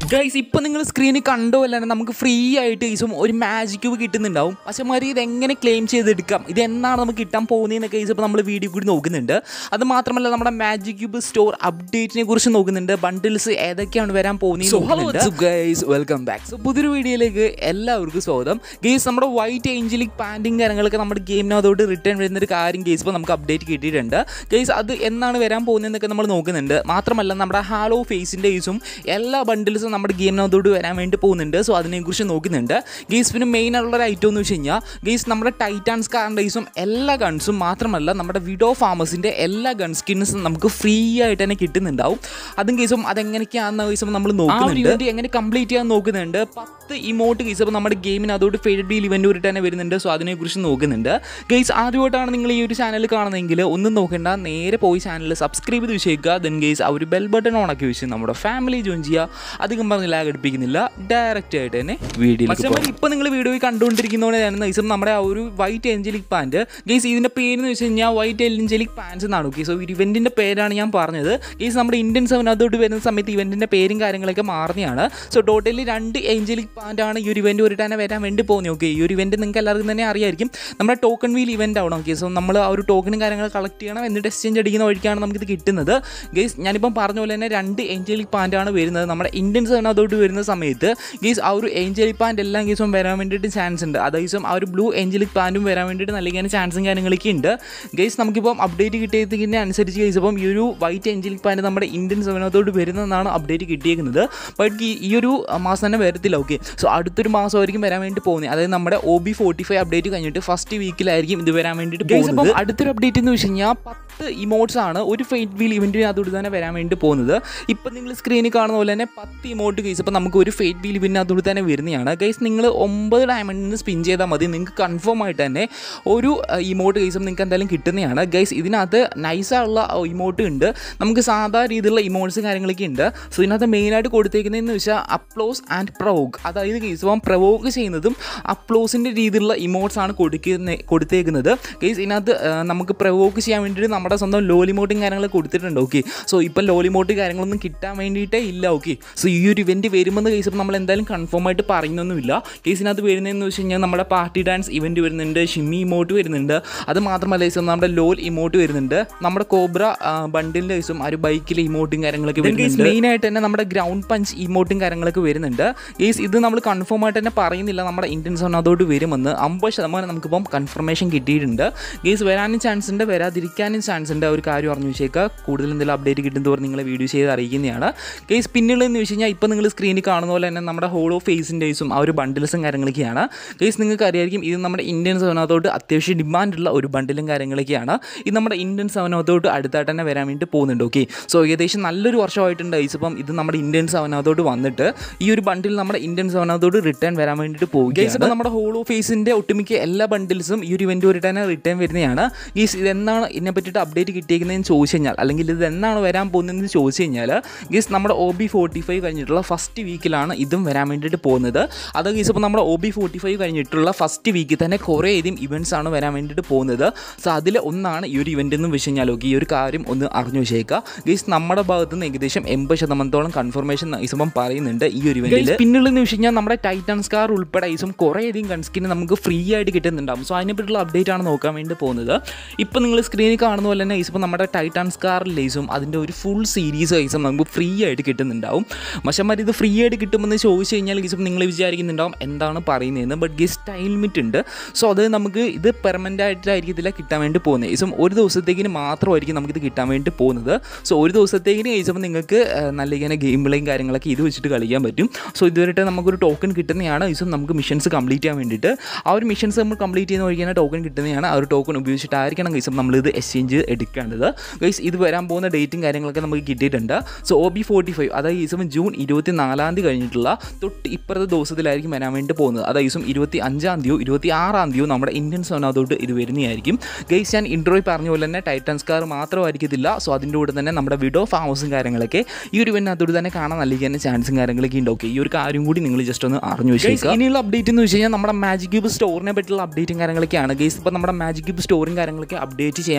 guys ഇപ്പം നിങ്ങൾ സ്ക്രീനിൽ കണ്ടോ അല്ലാണ്ട് നമുക്ക് ഫ്രീ ആയിട്ട് ഈസും ഒരു മാജിക് ക്യൂബ് കിട്ടുന്നുണ്ടാവും പക്ഷെ മാതിരി ഇത് എങ്ങനെ ക്ലെയിം ചെയ്തെടുക്കാം ഇത് എന്നാണ് നമുക്ക് കിട്ടാൻ പോകുന്നതെന്നൊക്കെ ഈസ് ഇപ്പോൾ നമ്മൾ വീഡിയോ കൂടി നോക്കുന്നുണ്ട് അത് മാത്രമല്ല നമ്മുടെ മാജിക് ക്യൂബ് സ്റ്റോർ അപ്ഡേറ്റിനെ കുറിച്ച് നോക്കുന്നുണ്ട് ബണ്ടിൽസ് ഏതൊക്കെയാണ് വരാൻ പോകുന്നത് ഗൈസ് വെൽക്കം ബാക്ക് സോ പുതിയൊരു വീഡിയോയിലേക്ക് എല്ലാവർക്കും സ്വാഗതം ഗെയ്സ് നമ്മുടെ വൈറ്റ് ഏഞ്ചലിക് പാൻറ്റിങ് കാര്യങ്ങളൊക്കെ നമ്മുടെ ഗെയിമിനകത്തോട്ട് റിട്ടേൺ വരുന്ന ഒരു കാര്യം ഗെയ്സ് ഇപ്പോൾ നമുക്ക് അപ്ഡേറ്റ് കിട്ടിയിട്ടുണ്ട് ഗെയ്സ് അത് എന്നാണ് വരാൻ പോകുന്നതെന്നൊക്കെ നമ്മൾ നോക്കുന്നുണ്ട് മാത്രമല്ല നമ്മുടെ ഹാലോ ഫേസിൻ്റെ ഈസും എല്ലാ ബണ്ടിൽസും നമ്മുടെ ഗെയിമിനകത്തോട്ട് വരാൻ വേണ്ടി പോകുന്നുണ്ട് സോ അതിനെക്കുറിച്ച് നോക്കുന്നുണ്ട് ഗെയ്സ് പിന്നെ മെയിൻ ആയിട്ടുള്ള ഒരു ഐറ്റം എന്ന് വെച്ച് കഴിഞ്ഞാൽ ഗെയ്സ് നമ്മുടെ ടൈറ്റാൻസ് കാറിൻ്റെ ഈസും എല്ലാ ഗൺസും മാത്രമല്ല നമ്മുടെ വിഡോ ഫാമസിൻ്റെ എല്ലാ ഗൺ സ്കിൻസും നമുക്ക് ഫ്രീ ആയിട്ട് തന്നെ കിട്ടുന്നുണ്ടാവും അതും കേസും അതെങ്ങനെയൊക്കെയാണെന്ന കേസും നമ്മൾ നോക്കുന്നുണ്ട് എങ്ങനെ കംപ്ലീറ്റ് ചെയ്യാൻ നോക്കുന്നുണ്ട് പത്ത് ഇമോട്ട് കേസ് അപ്പോൾ നമ്മുടെ ഗെയിമിന് അതോട്ട് ഫേഡ് ഡീൽ ഇവൻ്റ് ഒരു തന്നെ വരുന്നുണ്ട് സോ അതിനെക്കുറിച്ച് നോക്കുന്നുണ്ട് ഗെയ്സ് ആദ്യമായിട്ടാണ് നിങ്ങൾ ഈ ഒരു ചാനൽ കാണുന്നതെങ്കിൽ ഒന്നും നോക്കണ്ട നേരെ പോയി ചാനൽ സബ്സ്ക്രൈബ് ചെയ്ത് വെച്ചേക്കുക ദെൻ ഗെയ്സ് ആ ഒരു ബെൽ ബട്ടൺ ഓൺ ആക്കി വെച്ച് നമ്മുടെ ഫാമിലി ജോയിൻ ചെയ്യുക അധികം പറഞ്ഞ് ലാഗ് അടുപ്പിക്കുന്നില്ല ഡയറക്റ്റ് ആയിട്ട് തന്നെ വീഡിയോ ഇപ്പോൾ നിങ്ങൾ വീഡിയോ കണ്ടുകൊണ്ടിരിക്കുന്നതുകൊണ്ട് ഗൈസും നമ്മുടെ ആ ഒരു വൈറ്റ് ഏഞ്ചലിക് പാൻറ്റ് ഗെയ്സ് ഇതിൻ്റെ പേര് എന്ന് വെച്ച് കഴിഞ്ഞാൽ വൈറ്റ് ഏഞ്ചലിക് പാൻസ് എന്നാണ് ഓക്കെ സോ ഇവൻറ്റിൻ്റെ പേരാണ് ഞാൻ പറഞ്ഞത് ഗെയ്സ് നമ്മുടെ ഇന്ത്യൻ സെവൻ അതോട്ട് വരുന്ന സമയത്ത് ഇവൻറ്റിൻ്റെ പേരും കാര്യങ്ങളൊക്കെ മാറുന്നതാണ് സോ ടോട്ടലി രണ്ട് ഏഞ്ചലിക് പാൻറ്റാണ് ഈ ഒരു ഇവൻറ്റ് ഒരു തന്നെ വരാൻ വേണ്ടി പോകുന്നത് ഓക്കെ ഈ ഒരു ഇവൻറ്റ് നിങ്ങൾക്ക് എല്ലാവർക്കും തന്നെ അറിയായിരിക്കും നമ്മുടെ ടോക്കൺ വീൽ ഇവൻ്റ് ആവണം ഓക്കെ സോ നമ്മൾ ആ ഒരു ടോക്കണും കാര്യങ്ങൾ കളക്ട് ചെയ്യണം എന്നിട്ട് എക്സ്ചേഞ്ച് അടിക്കുന്ന വഴിക്കാണ് നമുക്കിത് കിട്ടുന്നത് ഗെയ്സ് ഞാനിപ്പം പറഞ്ഞ പോലെ തന്നെ രണ്ട് ഏഞ്ചലിക് പാൻറ്റാണ് വരുന്നത് നമ്മുടെ ഇന്ത്യൻ സെവൻ അതോട്ട് വരുന്ന സമയത്ത് ഗെയ്സ് ആ ഒരു ഏഞ്ചലിക് പാൻറ്റ് എല്ലാം കേസും വരാൻ വേണ്ടിയിട്ട് ചാൻസ് ഉണ്ട് അതായത് ആ ഒരു ബ്ലൂ ഏഞ്ചലിക് പാൻറ്റും വരാൻ വേണ്ടിയിട്ട് നൽകാൻ ചാൻസും കാര്യങ്ങളൊക്കെ ഉണ്ട് ഗെയ്സ് നമുക്കിപ്പം അപ്ഡേറ്റ് കിട്ടിയതിന് അനുസരിച്ച് ഗെയ്സ് ഇപ്പം ഈ ഒരു വൈറ്റ് ഏഞ്ചലിക് പാൻറ്റ് നമ്മുടെ ഇന്ത്യൻ സെവനത്തോട് വരുന്നതെന്നാണ് അപ്ഡേറ്റ് കിട്ടിയേക്കുന്നത് ബട്ട് ഈ ഒരു മാസം തന്നെ വരത്തില്ല ഓക്കെ സോ അടുത്തൊരു മാസമായിരിക്കും വരാൻ വേണ്ടി പോകുന്നത് അതായത് നമ്മുടെ O B forty five update കഴിഞ്ഞിട്ട് ഫസ്റ്റ് വീക്കിലായിരിക്കും ഇത് വരാൻ വേണ്ടിയിട്ട് പോകുന്നത് അടുത്തൊരു അപ്ഡേറ്റ് എന്ന് വെച്ച് കഴിഞ്ഞാൽ പത്ത് ഇമോട്ട്സ് ആണ് ഒരു ഫെയ്റ്റ് വീൽ ഇവൻറ്റിന് അതോട് തന്നെ വരാൻ വേണ്ടി പോകുന്നത് ഇപ്പം നിങ്ങൾ സ്ക്രീനിൽ കാണുന്ന പോലെ തന്നെ പത്ത് ഇമോട്ട് കേസ് ഇപ്പം നമുക്ക് ഒരു ഫെയ്റ്റ് വീൽ ഇവൻറ്റിന് അതോട് തന്നെ വരുന്നതാണ് ഗൈസ് നിങ്ങൾ ഒമ്പത് ഡയമണ്ടിന് സ്പിൻ ചെയ്താൽ മതി നിങ്ങൾക്ക് കൺഫേം ആയിട്ട് തന്നെ ഒരു ഇമോട്ട് കേസും നിങ്ങൾക്ക് എന്തായാലും കിട്ടുന്നതാണ് ഗൈസ് ഇതിനകത്ത് നൈസായുള്ള ഇമോട്ട് ഉണ്ട് നമുക്ക് സാധാ രീതിയിലുള്ള ഇമോട്ട്സും കാര്യങ്ങളൊക്കെ ഉണ്ട് സോ ഇതിനകത്ത് മെയിനായിട്ട് കൊടുത്തേക്കുന്നതെന്ന് വെച്ചാൽ അപ്ലോസ് ആൻഡ് പ്രവോക്ക് അതായത് കേസ് ഇപ്പം പ്രവോക്ക് ചെയ്യുന്നതും അപ്ലോസിൻ്റെ രീതിയിലുള്ള ഇമോട്ട്സ് ആണ് കൊടുക്കുന്ന കൊടുത്തേക്കുന്നത് കേസ് ഇതിനകത്ത് ആ, നമുക്ക് പ്രവോക്ക് ചെയ്യാൻ വേണ്ടിയിട്ട് നമ്മുടെ സ്വന്തം ലോലിമോട്ടും കാര്യങ്ങൾ കൊടുത്തിട്ടുണ്ട് ഓക്കെ സോ ഇപ്പം ലോലിമോട്ട് കാര്യങ്ങളൊന്നും കിട്ടാൻ വേണ്ടിയിട്ടേ ഇല്ല ഓക്കെ സോ ഈ ഒരു ഇവൻറ്റ് വരുമെന്ന് കേസ് ഇപ്പം നമ്മൾ എന്തായാലും കൺഫേം ആയിട്ട് പറയുന്നൊന്നുമില്ല കേസിനകത്ത് വരുന്നതെന്ന് വെച്ച് കഴിഞ്ഞാൽ നമ്മുടെ പാർട്ടി ഡാൻസ് ഇവൻറ്റ് വരുന്നുണ്ട് ഷിമ്മി ഇമോട്ട് വരുന്നുണ്ട് അത് മാത്രമല്ല കേസ് നമ്മുടെ ലോൽ ഇമോട്ട് വരുന്നുണ്ട് നമ്മുടെ കോബ്ര ബണ്ടിലിൻ്റെ കേസും ആ ഒരു ബൈക്കിലെ ഇമോട്ടും കാര്യങ്ങളൊക്കെ വരുന്നുണ്ട് മെയിനായിട്ട് തന്നെ നമ്മുടെ ഗ്രൗണ്ട് പഞ്ച് ഇമോട്ടും കാര്യങ്ങളൊക്കെ വരുന്നുണ്ട് കേസ് ഇത് നമ്മൾ കൺഫേം ആയിട്ട് തന്നെ പറയുന്നില്ല നമ്മുടെ ഇന്ത്യൻ സോൺ അതോട്ട് വരുമെന്ന് അമ്പത് ശതമാനം നമുക്കിപ്പം കൺഫർമേഷൻ കിട്ടിയിട്ടുണ്ട് കേസ് വരാനും ചാൻസ് ഉണ്ട് വരാതിരിക്കാനും ചാൻസ് ഉണ്ട് ആ ഒരു കാര്യം അറിഞ്ഞു വെച്ചേക്കുക കൂടുതൽ എന്തെങ്കിലും അപ്ഡേറ്റ് കിട്ടുന്നതോടെ നിങ്ങളെ വീഡിയോ ചെയ്ത് അറിയിക്കുന്നതാണ് കേസ് പിന്നുള്ളതെന്ന് വെച്ച് കഴിഞ്ഞാൽ ഇപ്പോൾ നിങ്ങൾ സ്ക്രീനിൽ കാണുന്ന പോലെ തന്നെ നമ്മുടെ ഹോളോ ഫേസിൻ്റെസും ആ ഒരു ബണ്ടിൽസും കാര്യങ്ങളൊക്കെയാണ് കേസ് നിങ്ങൾക്ക് അറിയായിരിക്കും ഇത് നമ്മുടെ ഇന്ത്യൻ സെവനകത്തോട്ട് അത്യാവശ്യം ഡിമാൻഡുള്ള ഒരു ബണ്ടിലും കാര്യങ്ങളൊക്കെയാണ് ഇത് നമ്മുടെ ഇന്ത്യൻ സെവനകത്തോട്ട് അടുത്തായിട്ട് തന്നെ വരാൻ വേണ്ടി പോകുന്നുണ്ട് ഓക്കെ സോ ഏകദേശം നല്ലൊരു വർഷമായിട്ടുണ്ട് ഗൈസ് ഇപ്പം ഇത് നമ്മുടെ ഇന്ത്യൻ സെവനകത്തോട്ട് വന്നിട്ട് ഈ ഒരു ബണ്ടിൽ നമ്മുടെ ഇന്ത്യൻ സെവനകത്തോട്ട് റിട്ടേൺ വരാൻ വേണ്ടിയിട്ട് പോകും ഗൈസ് ഇപ്പം നമ്മുടെ ഹോളോ ഫേസിൻ്റെ ഒട്ടുമിക്ക എല്ലാ ബണ്ടിൽസും ഈ ഒരു ഇവൻറ്റ് ഒരു തന്നെ റിട്ടേൺ വരുന്നതാണ് ഗീസ് ഇതെന്നാണ് ഇതിനെ പറ്റിയിട്ട് അപ്ഡേറ്റ് കിട്ടിയിരിക്കുന്നതെന്ന് ചോദിച്ചു കഴിഞ്ഞാൽ അല്ലെങ്കിൽ ഇത് എന്നാണ് വരാൻ പോകുന്നതെന്ന് ചോദിച്ചു കഴിഞ്ഞാൽ ഗീസ് നമ്മുടെ ഒ ബി ഫോർട്ടി ഫൈവ് കഴിഞ്ഞിട്ടുള്ള ഫസ്റ്റ് വീക്കിലാണ് ഇതും വരാൻ വേണ്ടിയിട്ട് പോകുന്നത് അത് ഗീസ് ഇപ്പോൾ നമ്മുടെ ഒ ബി ഫോർട്ടി ഫൈവ് കഴിഞ്ഞിട്ടുള്ള ഫസ്റ്റ് വീക്കിൽ തന്നെ കുറേ അധികം ഇവൻറ്റ്സ് ആണ് വരാൻ വേണ്ടിയിട്ട് പോകുന്നത് സോ അതിൽ ഒന്നാണ് ഈ ഒരു ഇവൻ്റ് എന്ന് വെച്ച് കഴിഞ്ഞാൽ ഓക്കെ ഈ ഒരു കാര്യം ഒന്ന് അറിഞ്ഞു വെച്ചേക്കുക ഗീസ് നമ്മുടെ ഭാഗത്ത് നിന്ന് ഏകദേശം എൺപത് ശതമാനത്തോളം കൺഫർമേഷൻ ഇസം പറയുന്നുണ്ട് ഈ ഒരു ഇവൻറ്റിൽ പിന്നുള്ളതെന്ന് വെച്ച് കഴിഞ്ഞാൽ നമ്മുടെ ടൈറ്റൻ സ്കാർ ഉൾപ്പെടെ ഇസം കുറേ അധികം ഗൺസ്കിന് നമുക്ക് ഫ്രീ ആയിട്ട് കിട്ടുന്നുണ്ടാവും സോ അതിനെപ്പറ്റിയുള്ള അപ്ഡേറ്റ് ആണ് നോക്കാൻ വേണ്ടി പോകുന്നത് ഇപ്പോൾ നിങ്ങൾ സ്ക്രീനിൽ കാണുന്ന പോലെ തന്നെ ഇപ്പോൾ നമ്മുടെ ടൈറ്റാൻ സ്കാർ ലേസും അതിൻ്റെ ഒരു ഫുൾ സീരീസ് ഐസും നമുക്ക് ഫ്രീ ആയിട്ട് കിട്ടുന്നുണ്ടാവും മഷന്മാർ ഇത് ഫ്രീ ആയിട്ട് കിട്ടുമെന്ന് ചോദിച്ചു കഴിഞ്ഞാൽ ഗീസും നിങ്ങൾ വിചാരിക്കുന്നുണ്ടാവും എന്താണ് പറയുന്നതെന്ന് ബട്ട് ഗീസ് ടൈം ലിമിറ്റ് ഉണ്ട് സോ അത് നമുക്ക് ഇത് പെർമനൻ്റ് ആയിട്ടായിരിക്കത്തില്ല കിട്ടാൻ വേണ്ടി പോകുന്നത് ഗീസും ഒരു ദിവസത്തേക്കിന് മാത്രമായിരിക്കും നമുക്കിത് കിട്ടാൻ വേണ്ടി പോകുന്നത് സോ ഒരു ദിവസത്തേക്കിന് ഗീസും നിങ്ങൾക്ക് ആ, നല്ല ഇങ്ങനെ ഗെയിം പ്ലേയും കാര്യങ്ങളൊക്കെ ഇത് വെച്ചിട്ട് കളിക്കാൻ പറ്റും സോ ഇതുവരെ നമുക്കൊരു ടോക്കൺ കിട്ടുന്നതാണ് ഗീസും നമുക്ക് മിഷൻസ് കംപ്ലീറ്റ് ചെയ്യാൻ വേണ്ടിയിട്ട് ആ ഒരു മിഷൻസ് നമ്മൾ കംപ്ലീറ്റ് ചെയ്യുന്ന വഴിക്കാണ് ടോക്കൺ കിട്ടുന്നതാണ് ആ ഒരു ടോക്കൺ ഉപയോഗിച്ചിട്ടായിരിക്കണം ഗൈസും നമ്മളിത് എക്സ്ചേഞ്ച് എടുക്കേണ്ടത് ഗൈസ് ഇത് വരാൻ പോകുന്ന ഡേറ്റും കാര്യങ്ങളൊക്കെ നമുക്ക് കിട്ടിയിട്ടുണ്ട് so O B forty five അതായത് ഈസം ജൂൺ ഇരുപത്തി നാലാം തീയതി കഴിഞ്ഞിട്ടുള്ള തൊട്ട് ഇപ്പുറത്തെ ദിവസത്തിലായിരിക്കും വരാൻ വേണ്ടി പോകുന്നത് അതായത് ഈസം ഇരുപത്തി അഞ്ചാം തീയതിയോ ഇരുപത്തി ആറാം തീയതിയോ നമ്മുടെ ഇന്ത്യൻ സോനകത്തോട്ട് ഇത് വരുന്നതായിരിക്കും ഗൈസ് ഞാൻ ഇൻട്രോയിൽ പറഞ്ഞ പോലെ തന്നെ ടൈറ്റൻസ് കാർ മാത്രമായിരിക്കത്തില്ല സോ അതിൻ്റെ കൂടെ തന്നെ നമ്മുടെ വിഡോ ഫാമസും കാര്യങ്ങളൊക്കെ ഈ ഒരു ഇവനകത്തോട് തന്നെ കാണാൻ നൽകിയ ചാൻസും കാര്യങ്ങളൊക്കെ ഉണ്ട് ഓക്കെ ഈ ഒരു കാര്യം കൂടി നിങ്ങൾ ജസ്റ്റ് ഒന്ന് അറിഞ്ഞു വെച്ചേക്കുക ഇനിയുള്ള അപ്ഡേറ്റ് എന്ന് വെച്ച് കഴിഞ്ഞാൽ നമ്മുടെ മാജിക് ക്യൂബ് സ്റ്റോറിനെ പറ്റിയുള്ള അപ്ഡേറ്റും കാര്യങ്ങളൊക്കെയാണ് ഗൈസ് ഇപ്പോൾ നമ്മുടെ മാജിക് ക്യൂബ് സ്റ്റോറും കാര്യങ്ങളൊക്കെ അപ്ഡേറ്റ് ചെയ്യാൻ വേണ്ടി പോവുകയാണ്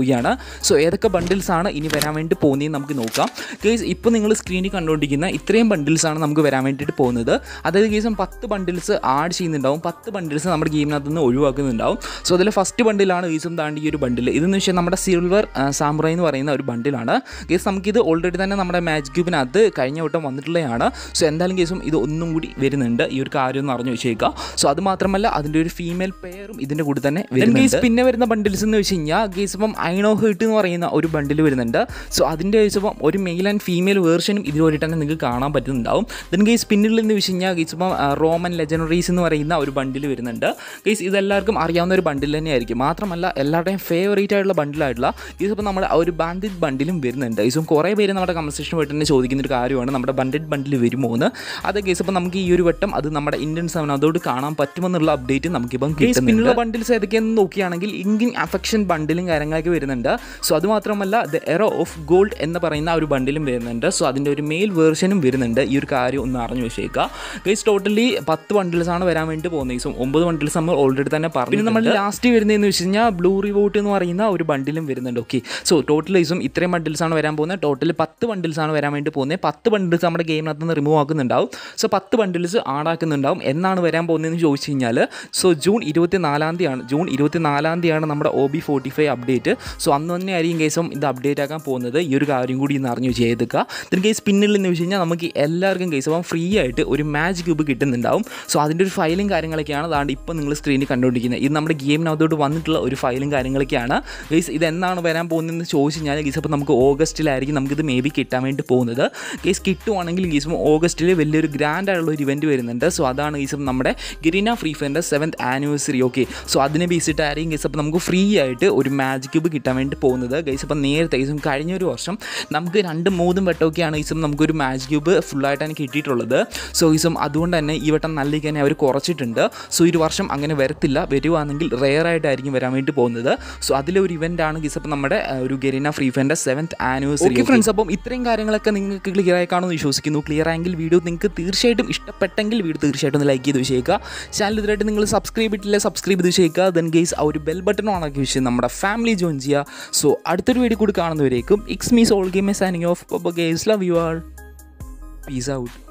പോവുകയാണ് സോ ഏതൊക്കെ ബണ്ടിൽസ് ആണ് ഇനി വരാൻ വേണ്ടി പോകുന്നതെന്ന് നമുക്ക് നോക്കാം കേസ് ഇപ്പോൾ നിങ്ങൾ സ്ക്രീനിൽ കണ്ടുകൊണ്ടിരിക്കുന്ന ഇത്രയും ബണ്ടിൽസ് ആണ് നമുക്ക് വരാൻ വേണ്ടിയിട്ട് പോകുന്നത് അതായത് കേസും പത്ത് ബണ്ടിൽസ് ആഡ് ചെയ്യുന്നുണ്ടാവും പത്ത് ബണ്ടിൽസ് നമ്മുടെ ഗെയിമിനകത്ത് നിന്ന് ഒഴിവാക്കുന്നുണ്ടാവും സോ അതിൽ ഫസ്റ്റ് ബണ്ടിലാണ് കേസും താണ്ടി ഈ ഒരു ബണ്ടിൽ ഇതെന്ന് വെച്ചാൽ നമ്മുടെ സിൽവർ സാമ്പ്രൈ എന്ന് പറയുന്ന ഒരു ബണ്ടിലാണ് കേസ് നമുക്കിത് ഓൾറെഡി തന്നെ നമ്മുടെ മാജിക് ക്യൂബിനകത്ത് കഴിഞ്ഞ വട്ടം വന്നിട്ടുള്ളതാണ് സോ എന്തായാലും കേസും ഇത് ഒന്നും കൂടി വരുന്നുണ്ട് ഈ ഒരു കാര്യം ഒന്ന് അറിഞ്ഞു വെച്ചേക്കുക സോ അത് മാത്രമല്ല അതിൻ്റെ ഒരു ഫീമെയിൽ പെയറും ഇതിൻ്റെ കൂടെ തന്നെ കേസ് പിന്നെ വരുന്ന ബണ്ടിൽസ് എന്ന് വെച്ച് കഴിഞ്ഞാൽ കേസ് ഇപ്പം ഐനോ ഹേർട്ട് എന്ന് പറയുന്ന ഒരു ബണ്ടിൽ വരുന്നുണ്ട് സോ അതിൻ്റെ കേസ് ഇപ്പം ഒരു മെയിൽ ആൻഡ് ഫീമെയിൽ വേർഷനും ഇതുവരെ തന്നെ നിങ്ങൾക്ക് കാണാൻ പറ്റുന്നുണ്ടാവും ദെൻ കേസ് പിന്നിൽ എന്ന് വെച്ച് കഴിഞ്ഞാൽ കേസ് ഇപ്പം റോമൻ ലെജനറീസ് എന്ന് പറയുന്ന ഒരു ബണ്ടിൽ വരുന്നുണ്ട് കേസ് ഇതെല്ലാവർക്കും അറിയാവുന്ന ഒരു ബണ്ടിൽ തന്നെയായിരിക്കും മാത്രമല്ല എല്ലാവരുടെയും ഫേവറേറ്റ് ആയിട്ടുള്ള ബണ്ടിലായിട്ടുള്ള കേസ് ഇപ്പം നമ്മുടെ ആ ഒരു ബാൻഡിഡ് ബണ്ടിലും വരുന്നുണ്ട് കേസും കുറേ പേര് നമ്മുടെ കൺവെർസേഷൻ പോയിട്ട് തന്നെ ചോദിക്കുന്ന ഒരു കാര്യമാണ് നമ്മുടെ ബണ്ടിഡ് ബണ്ടിൽ വരുമോ എന്ന് അത് കേസ് ഇപ്പം നമുക്ക് ഈ ഒരു വട്ടം അത് നമ്മുടെ ഇന്ത്യൻ സെവൻ അതോട് കാണാൻ പറ്റുമെന്നുള്ള അപ്ഡേറ്റ് നമുക്കിപ്പം പിന്നുള്ള ബണ്ടിൽസ് ഏതൊക്കെയെന്ന് നോക്കുകയാണെങ്കിൽ ഇങ്കിൻ അഫെക്ഷൻ ബണ്ടിലും കാര്യങ്ങളൊക്കെ വരുന്നുണ്ട് സോ അത് മാത്രമല്ല ദ എറോ ഓഫ് ഗോൾഡ് എന്ന് പറയുന്ന ആ ഒരു ബണ്ടിലും വരുന്നുണ്ട് സോ അതിൻ്റെ ഒരു മെയിൽ വേർഷനും വരുന്നുണ്ട് ഈ ഒരു കാര്യം ഒന്ന് അറിഞ്ഞു വെച്ചേക്കുക ഗൈസ് ടോട്ടലി പത്ത് ബണ്ടിൽസ് ആണ് വരാൻ വേണ്ടി പോകുന്നത് സോ ഒമ്പത് ബണ്ടിൽസ് നമ്മൾ ഓൾറെഡി തന്നെ പറഞ്ഞു പിന്നെ നമ്മൾ ലാസ്റ്റ് വരുന്നതെന്ന് വെച്ച് കഴിഞ്ഞാൽ ബ്ലൂ റിവോട്ട് എന്ന് പറയുന്ന ഒരു ബണ്ടിലും വരുന്നുണ്ട് ഓക്കെ സോ ടോട്ടൽ ഗൈസും ഇത്രയും ബണ്ടിൽസ് ആണ് വരാൻ പോകുന്നത് ടോട്ടൽ പത്ത് ബണ്ടിൽസ് ആണ് വരാൻ വേണ്ടി പോകുന്നത് പത്ത് ബണ്ടിൽസ് നമ്മുടെ ഗെയിമിനകത്ത് നിന്ന് റിമൂവ് ആക്കുന്നുണ്ടാവും സോ പത്ത് ബണ്ടിൽസ് ആടാക്കുന്നുണ്ടാവും എന്നാണ് വരാൻ പോകുന്നതെന്ന് ചോദിച്ചു കഴിഞ്ഞാൽ സോ ജൂൺ ഇരുപത്തി നാലാം തീയതിയാണ് ജൂൺ ഇരുപത്തി നാലാം തീയതിയാണ് നമ്മുടെ O B forty five update so അന്ന് തന്നെ ആയിരിക്കും കേസും ഇത് അപ്ഡേറ്റ് ആക്കാൻ പോകുന്നത് ഈ ഒരു കാര്യം കൂടി ഇന്ന് അറിഞ്ഞു ചെയ്തേക്കുക ഇതിന് കേസ് പിന്നിൽ എന്ന് വെച്ച് കഴിഞ്ഞാൽ നമുക്ക് എല്ലാവർക്കും കേസ് അപ്പം ഫ്രീ ആയിട്ട് ഒരു മാച്ച് ക്യൂബ് കിട്ടുന്നുണ്ടാവും സോ അതിൻ്റെ ഒരു ഫയലും കാര്യങ്ങളൊക്കെയാണ് അതാണ്ട് ഇപ്പോൾ നിങ്ങൾ സ്ക്രീനിൽ കണ്ടുകൊണ്ടിരിക്കുന്നത് ഇത് നമ്മുടെ ഗെയിമിനകത്തോട്ട് വന്നിട്ടുള്ള ഒരു ഫയലും കാര്യങ്ങളൊക്കെയാണ് കേസ് ഇത് എന്നാണ് വരാൻ പോകുന്നതെന്ന് ചോദിച്ചു കഴിഞ്ഞാൽ കേസ് അപ്പോൾ നമുക്ക് ഓഗസ്റ്റിലായിരിക്കും നമുക്കിത് മേ ബി കിട്ടാൻ വേണ്ടി പോകുന്നത് കേസ് കിട്ടുവാണെങ്കിൽ കേസും ഓഗസ്റ്റിൽ വലിയൊരു ഗ്രാൻഡ് ആയിട്ടുള്ള ഒരു ഇവൻറ്റ് വരുന്നുണ്ട് സോ അതാണ് കേസും നമ്മുടെ ഗിരിന ഫ്രീ ഫയറിൻ്റെ സെവൻത്ത് ആനിവേഴ്സറി ഓക്കെ സോ അതിനെ ബേസിട്ടായിരിക്കും കേസ് അപ്പോൾ നമുക്ക് ഫ്രീ ആയിട്ട് ഒരു മാജിക് ക്യൂബ് കിട്ടാൻ വേണ്ടി പോകുന്നത് ഗൈസ് അപ്പോൾ നേരത്തെ ഗൈസും കഴിഞ്ഞ ഒരു വർഷം നമുക്ക് രണ്ട് മൂന്നും വട്ടമൊക്കെയാണ് ഗൈസും നമുക്കൊരു മാജിക് ക്യൂബ് ഫുള്ളായിട്ടാണ് കിട്ടിയിട്ടുള്ളത് സോ ഗൈസും അതുകൊണ്ട് തന്നെ ഈ വട്ടം നല്ല തന്നെ അവർ കുറച്ചിട്ടുണ്ട് സോ ഈ ഒരു വർഷം അങ്ങനെ വരത്തില്ല വരുവാണെങ്കിൽ റെയർ ആയിട്ടായിരിക്കും വരാൻ വേണ്ടി പോകുന്നത് സോ അതിലെ ഒരു ഇവൻ്റ് ആണ് ഗൈസ് അപ്പോൾ നമ്മുടെ ആ, ഒരു ഗരീന ഫ്രീ ഫയറിൻ്റെ സെവൻത്ത് ആനിവേഴ്സറി ഫ്രണ്ട്സ് അപ്പം ഇത്രയും കാര്യങ്ങളൊക്കെ നിങ്ങൾക്ക് ക്ലിയർ ആയി കാണുമെന്ന് വിശ്വസിക്കുന്നു ക്ലിയർ ആയെങ്കിൽ വീഡിയോ നിങ്ങൾക്ക് തീർച്ചയായിട്ടും ഇഷ്ടപ്പെട്ടെങ്കിൽ വീഡിയോ തീർച്ചയായിട്ടും ഒന്ന് ലൈക്ക് ചെയ്ത് വെച്ചേക്കുക ചാനൽ ഇതുവരായിട്ട് നിങ്ങൾ സബ്സ്ക്രൈബ് ചെയ്തിട്ടില്ല സബ്സ്ക്രൈബ് ചെയ്ത് വെച്ചേക്കുക ദെൻ ഗെയ്സ് ആ ഒരു ബെൽ ബട്ടൺ ഓൺ ആക്കി വെച്ച് നമ്മുടെ ഫാമിലി ജോയിൻ ചെയ്യുക സോ അടുത്തൊരു വീഡിയോ കൂടി കാണുന്നവരേക്കും ഇക്സ് മീസ് all game signing off guys love you all peace out